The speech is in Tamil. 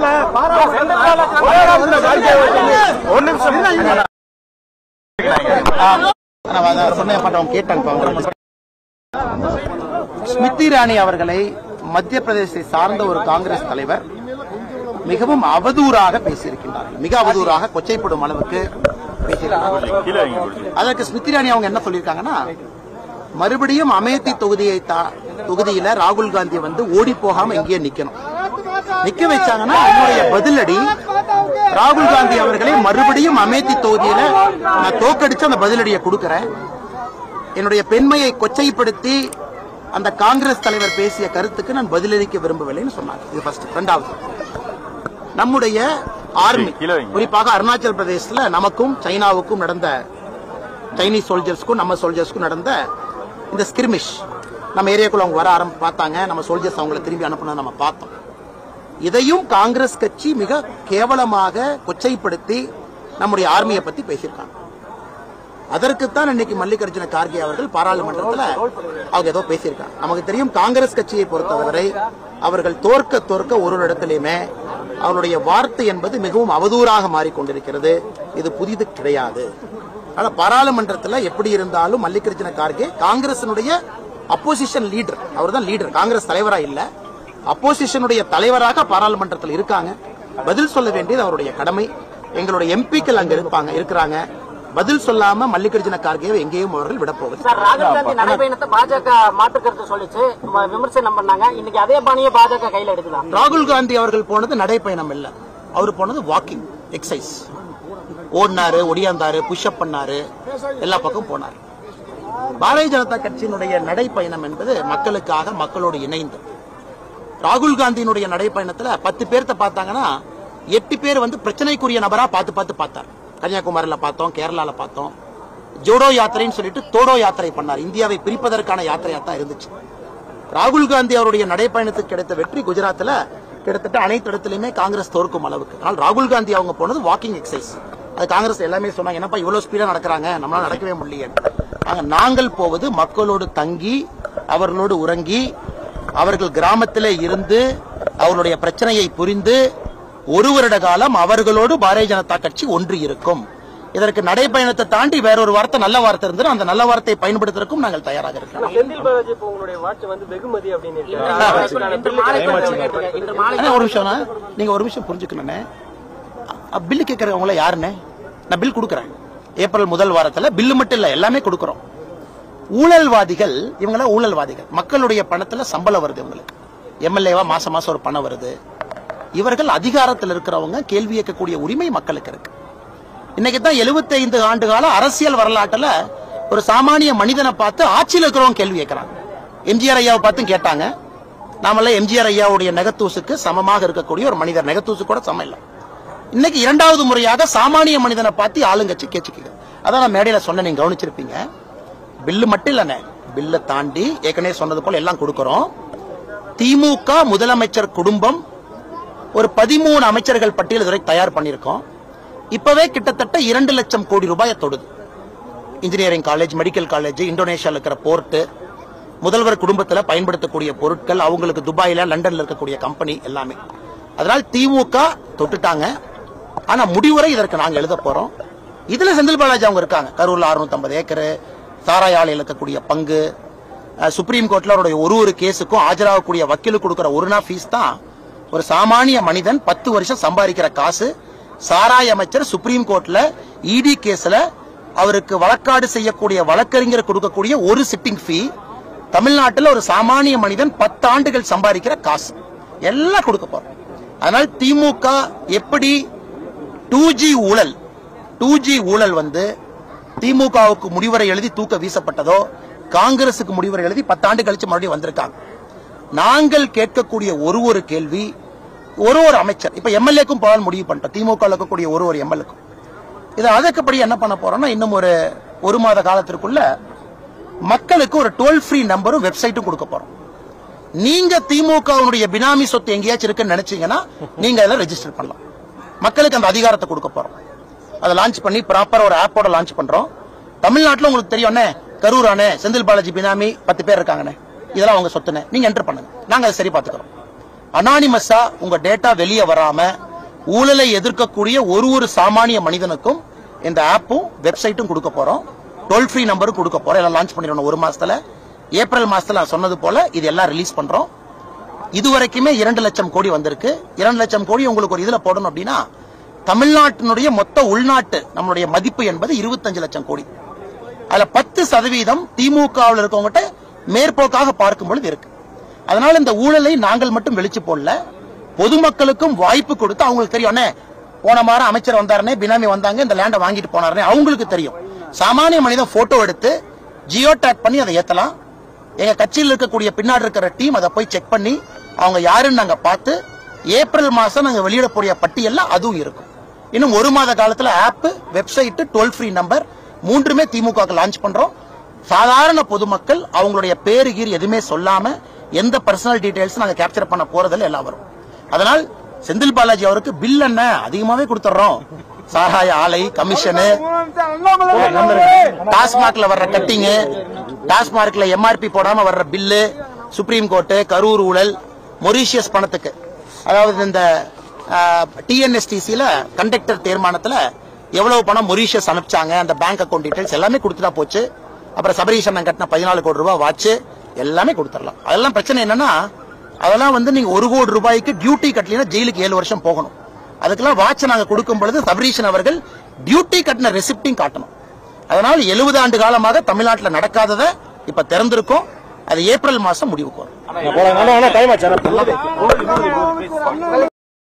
ஒரு நிமிஷம் நான் அதான் சொன்னேன் பாட்டு அவங்க கேட்டாங்க இப்ப அவங்க. ஸ்மிருதி இராணி அவர்களை மத்திய பிரதேசத்தை சார்ந்த ஒரு காங்கிரஸ் தலைவர் மிகவும் அவதூறாக பேசியிருக்கின்றார்கள் மிக அவதூறாக கொச்சைப்படும் அளவுக்கு பேசியிருக்கிறார்கள் கீழே வைங்க கொஞ்சம். அதற்கு ஸ்மிருதி இராணி அவங்க என்ன சொல்லியிருக்காங்கன்னா மறுபடியும் அமேத்தி தொகுதியை தா- தொகுதியில ராகுல் காந்தி வந்து ஓடி போகாம இங்கேயே நிக்கணும் நிக்க வச்சாங்கன்னா என்னுடைய பதிலடி ராகுல் காந்தி அவர்களை மறுபடியும் அமேத்தி தொகுதியில நான் தோக்கடிச்சு அந்த பதிலடியை கொடுக்கறேன் என்னுடைய பெண்மையை கொச்சைப்படுத்தி அந்த காங்கிரஸ் தலைவர் பேசிய கருத்துக்கு நான் பதிலளிக்க விரும்பவில்லைன்னு சொன்னாங்க இது ஃபர்ஸ்ட் ரெண்டாவது நம்முடைய ஆர்மி கீழே வைங்க. குறிப்பாக அருணாச்சல் பிரதேசத்துல நமக்கும் சைனாவுக்கும் நடந்த சைனீஸ் சோல்ஜர்ஸ்க்கும் நம்ம சோல்ஜர்ஸ்க்கும் நடந்த இந்த ஸ்கிர்மிஷ் நம்ம ஏரியாக்குள்ள அவங்க வர ஆரம்பி பார்த்தாங்க நம்ம சோல்ஜர்ஸ் அவங்கள திரும்பி அனுப்புனதை நம்ம பார்த்தோம் இதையும் காங்கிரஸ் கட்சி மிக கேவலமாக கொச்சைப்படுத்தி நம்முடைய ஆர்மியை பத்தி பேசியிருக்காங்க அதற்குத்தான் இன்னைக்கு மல்லிகார்ஜுன கார்கே அவர்கள் பாராளுமன்றத்தில் அவங்க ஏதோ பேசியிருக்காங்க நமக்கு தெரியும் காங்கிரஸ் கட்சியை பொறுத்தவரை அவர்கள் தோற்க தோற்க ஒரு ஒரு இடத்திலையுமே அவருடைய வார்த்தை என்பது மிகவும் அவதூறாக மாறிக்கொண்டிருக்கிறது இது புதிது கிடையாது ஆனா பாராளுமன்றத்தில் எப்படி இருந்தாலும் மல்லிகார்ஜுன கார்கே காங்கிரசினுடைய அப்போசிஷன் லீடர் அவர் தான் லீடர் காங்கிரஸ் தலைவரா இல்ல அப்போசிஷனுடைய தலைவராக பாராளுமன்றத்தில் இருக்காங்க பதில் சொல்ல வேண்டியது அவருடைய கடமை எங்களுடைய எம்பிக்கள் அங்க இருப்பாங்க இருக்கிறாங்க பதில் சொல்லாம மல்லிகார்ஜுன கார்கேவை எங்கேயும் அவர்கள் விடப்போவது சார் ராகுல் காந்தி நடைபயணத்தை பாஜக மாற்று கருத்து சொல்லிச்சு வ- விமர்சனம் பண்ணாங்க இன்னைக்கு அதே பாணியை பாஜக கையில எடுக்குதான் ராகுல் காந்தி அவர்கள் போனது நடைப்பயணம் இல்ல அவர் போனது வாக்கிங் எக்ஸசைஸ் ஓடினாரு ஒடியாந்தாரு புஷ்அப் பண்ணாரு எல்லா பக்கம் போனாரு பாரதிய ஜனதா கட்சியினுடைய நடைப்பயணம் என்பது மக்களுக்காக மக்களோடு இணைந்து ராகுல் காந்தியினுடைய நடைப்பயணத்துல பத்து பேர்த்த பார்த்தாங்கன்னா எட்டு பேர் வந்து பிரச்சனைக்குரிய நபரா பார்த்து பார்த்து பார்த்தார் கன்னியாகுமரியில பார்த்தோம் கேரளால பார்த்தோம் ஜோடோ யாத்திரைன்னு சொல்லிட்டு தோடோ யாத்திரை பண்ணார் இந்தியாவை பிரிப்பதற்கான யாத்திரையா தான் இருந்துச்சு ராகுல் காந்தி அவருடைய நடைப்பயணத்துக்கு கிடைத்த வெற்றி குஜராத்ல கிட்டத்தட்ட அனைத்து இடத்துலயுமே காங்கிரஸ் தோற்கும் அளவுக்கு ஆனால் ராகுல் காந்தி அவங்க போனது வாக்கிங் எக்ஸசைஸ் அது காங்கிரஸ் எல்லாமே சொன்னாங்க என்னப்பா இவ்வளவு ஸ்பீடா நடக்கிறாங்க நம்மளால நடக்கவே முடியல ஆக நாங்கள் போவது மக்களோடு தங்கி அவர்களோடு உறங்கி அவர்கள் கிராமத்திலே இருந்து அவர்களுடைய பிரச்சனையை புரிந்து ஒரு வருட காலம் அவர்களோடு பாரதிய ஜனதா கட்சி ஒன்று இருக்கும் இதற்கு நடைப்பயணத்தை தாண்டி வேறொரு வார்த்தை நல்ல வார்த்தை இருந்தது அந்த நல்ல வார்த்தையை பயன்படுத்துவதற்கும் நாங்கள் தயாராக இருக்கிறோம் செந்தில் பாலாஜி இப்போ உங்களுடைய வாட்ச் வந்து வெகுமதி அப்படின்னு இன்று மாலை இன்று மாலை அண்ணே, ஒரு நிமிஷம் நீங்க ஒரு நிமிஷம் புரிஞ்சுக்கணுண்ணே அ- பில்லு கேட்கறவங்கள யாருண்ணே நான் பில் கொடுக்குறேன் ஏப்ரல் முதல் வாரத்துல பில்லு மட்டும் இல்ல எல்லாமே கொடுக்குறோம் ஊழல்வாதிகள் இவங்களாம் ஊழல்வாதிகள் மக்களுடைய பணத்துல சம்பளம் வருது இவங்களுக்கு எம்எல்ஏவா மாசம் மாசம் ஒரு பணம் வருது இவர்கள் அதிகாரத்தில் இருக்கிறவங்க கேள்வி கேட்கக்கூடிய உரிமை மக்களுக்கு இருக்கு இன்னைக்கு தான் 75 ஆண்டு கால அரசியல் வரலாற்றுல ஒரு சாமானிய மனிதனை பார்த்து ஆட்சியில் இருக்கிறவங்க கேள்வி கேட்கறாங்க எம்ஜிஆர் ஐயாவை பார்த்தும் கேட்டாங்க நாமெல்லாம் எம்ஜிஆர் ஐயாவுடைய நெகத்தூசுக்கு சமமாக இருக்கக்கூடிய ஒரு மனிதர் நெகத்தூசு கூட சமம் இல்லை இன்னைக்கு இரண்டாவது முறையாக சாமானிய மனிதனை பார்த்து ஆளுங்கட்சி கேச்சுக்குது அதான் நான் மேடையில சொன்ன நீங்க கவனிச்சிருப்பீங்க பில்லு மட்டும் இல்லைண்ணே பில்லை தாண்டி ஏற்கனவே சொன்னது போல எல்லாம் கொடுக்கறோம் திமுக முதலமைச்சர் குடும்பம் ஒரு பதிமூணு அமைச்சர்கள் பட்டியல் இதுவரை தயார் பண்ணியிருக்கோம் இப்பவே கிட்டத்தட்ட இரண்டு லட்சம் கோடி ரூபாயை தொடுது இன்ஜினியரிங் காலேஜ் மெடிக்கல் காலேஜ் இந்தோனேஷியால இருக்கிற போர்ட் முதல்வர் குடும்பத்தில் பயன்படுத்தக்கூடிய பொருட்கள் அவங்களுக்கு துபாயில லண்டன்ல இருக்கக்கூடிய கம்பெனி எல்லாமே அதனால் திமுக தொட்டுட்டாங்க ஆனா முடிவுரை இதற்கு நாங்க எழுத போறோம் இதுல செந்தில் பாலாஜி அவங்க இருக்காங்க கரூர்ல 650 ஏக்கர் சாராய ஆலையில் இருக்கக்கூடிய பங்கு அஹ், சுப்ரீம் கோர்ட்ல அவருடைய ஒரு ஒரு கேஸுக்கும் ஆஜராகக்கூடிய வக்கீலுக்கு கொடுக்கிற ஒரு நாள் ஃபீஸ் தான் ஒரு சாமானிய மனிதன் பத்து வருஷம் சம்பாதிக்கிற காசு சாராய அமைச்சர் சுப்ரீம் கோர்ட்ல இடி கேஸ்ல அவருக்கு வழக்காடு செய்யக்கூடிய வழக்கறிஞர் கொடுக்கக்கூடிய ஒரு சிட்டிங் ஃபீ தமிழ்நாட்டில் ஒரு சாமானிய மனிதன் பத்து ஆண்டுகள் சம்பாதிக்கிற காசு எல்லாம் கொடுக்க போறோம் அதனால் திமுக எப்படி டூ ஜி ஊழல் டூ ஜி ஊழல் வந்து திமுகவுக்கு முடிவரை எழுதி தூக்க வீசப்பட்டதோ காங்கிரசுக்கு முடிவரை எழுதி பத்தாண்டு கழிச்சு மறுபடியும் வந்திருக்காங்க நாங்கள் கேட்கக்கூடிய ஒரு ஒரு கேள்வி ஒரு ஒரு அமைச்சர் இப்ப எம்எல்ஏக்கும் போகலாம் முடிவு பண்ணிட்டோம் திமுக ல இருக்கக்கூடிய ஒரு ஒரு எம்எல்ஏக்கும் இதை அதுக்குப்படி என்ன பண்ண போறோம்னா இன்னும் ஒரு ஒரு மாத காலத்திற்குள்ள மக்களுக்கு ஒரு டோல் ஃப்ரீ நம்பரும் வெப்சைட்டும் கொடுக்க போறோம் நீங்க திமுகவுடைய பினாமி சொத்து எங்கேயாச்சும் இருக்குன்னு நினைச்சீங்கன்னா நீங்க அதில் ரெஜிஸ்டர் பண்ணலாம் மக்களுக்கு அந்த அதிகாரத்தை கொடுக்க போறோம் அதை லான்ச் பண்ணி ப்ராப்பரா ஒரு ஆப்போட லான்ச் பண்றோம் தமிழ்நாட்டுல உங்களுக்கு தெரியும் அண்ணே கரூர் அண்ணே செந்தில் பாலாஜி பினாமி பத்து பேர் இருக்காங்கண்ணே இதெல்லாம் அவங்க சொத்துனே நீங்க என்டர் பண்ணுங்க நாங்க அதை சரி பார்த்துக்கிறோம் அனானிமஸா உங்க டேட்டா வெளியே வராம ஊழலை எதிர்க்கக்கூடிய ஒரு ஒரு சாமானிய மனிதனுக்கும் இந்த ஆப்பும் வெப்சைட்டும் கொடுக்க போறோம் டோல் ஃப்ரீ நம்பரும் கொடுக்க போறோம் எல்லாம் லான்ச் பண்ணிடணும் ஒரு மாசத்துல ஏப்ரல் மாசத்துல நான் சொன்னது போல இது எல்லாம் ரிலீஸ் பண்றோம் இதுவரைக்குமே இரண்டு லட்சம் கோடி வந்திருக்கு இரண்டு லட்சம் கோடி உங்களுக்கு ஒரு இதுல போடணும் அப்படின்னா தமிழ்நாட்டினுடைய மொத்த உள்நாட்டு நம்மளுடைய மதிப்பு என்பது இருபத்தஞ்சு லட்சம் கோடி அதுல பத்து சதவீதம் திமுகவில் இருக்கவங்ககிட்ட மேற்போக்காக பார்க்கும் பொழுது இருக்கு அதனால இந்த ஊழலை நாங்கள் மட்டும் வெளிச்சு போடல பொதுமக்களுக்கும் வாய்ப்பு கொடுத்து அவங்களுக்கு தெரியும் அண்ணே போன வாரம் அமைச்சர் வந்தாருனே பினாமி வந்தாங்க இந்த லேண்டை வாங்கிட்டு போனாருனே அவங்களுக்கு தெரியும் சாமானிய மனிதன் போட்டோ எடுத்து ஜியோ டேக் பண்ணி அதை ஏத்தலாம் எங்க கட்சியில் இருக்கக்கூடிய பின்னாடி இருக்கிற டீம் அதை போய் செக் பண்ணி அவங்க யாருன்னு நாங்க பார்த்து ஏப்ரல் மாசம் நாங்க வெளியிடக்கூடிய பட்டியல்ல அதுவும் இருக்கும் இன்னும் ஒரு மாத காலத்துல app website toll free number மூன்றுமே திமுக லான்ச் பண்றோம் சாதாரண பொதுமக்கள் அவங்களுடைய பேரு கீர் எதுவுமே சொல்லாம எந்த பர்சனல் டீடைல்ஸ் நாங்க கேப்சர் பண்ண போறதில்ல எல்லாம் வரும் அதனால் செந்தில் பாலாஜி அவருக்கு பில் என்ன அதிகமாவே கொடுத்துறோம் சாராய ஆலை கமிஷனு டாஸ்மாக்ல வர்ற கட்டிங் டாஸ்மார்க்ல எம்ஆர்பி போடாம வர்ற பில்லு சுப்ரீம் கோர்ட்டு கரூர் ஊழல் மொரீஷியஸ் பணத்துக்கு அதாவது இந்த டிஎன்எஸ்டிசில கண்டக்டர் தீர்மானத்துல எவ்வளவு பணம் மொரீஷியஸ் அனுப்பிச்சாங்க அந்த பேங்க் அக்கௌண்ட் டீடைல்ஸ் எல்லாமே கொடுத்துட்டா போச்சு அப்புறம் சபரீஷன் கட்டின பதினாலு கோடி ரூபாய் வாட்ச் எல்லாமே கொடுத்துடலாம் அதெல்லாம் பிரச்சனை என்னன்னா அதெல்லாம் வந்து நீங்க ஒரு கோடி ரூபாய்க்கு டியூட்டி கட்டலைன்னா ஜெயிலுக்கு ஏழு வருஷம் போகணும் அதுக்கெல்லாம் வாட்ச் நாங்க கொடுக்கும் பொழுது சபரீஷன் அவர்கள் டியூட்டி கட்டின ரெசிப்டையும் காட்டணும் அதனால் எழுபது ஆண்டு காலமாக தமிழ்நாட்டில் நடக்காததை இப்ப திறந்திருக்கோம் அது ஏப்ரல் மாசம் முடிவுக்கு வரும்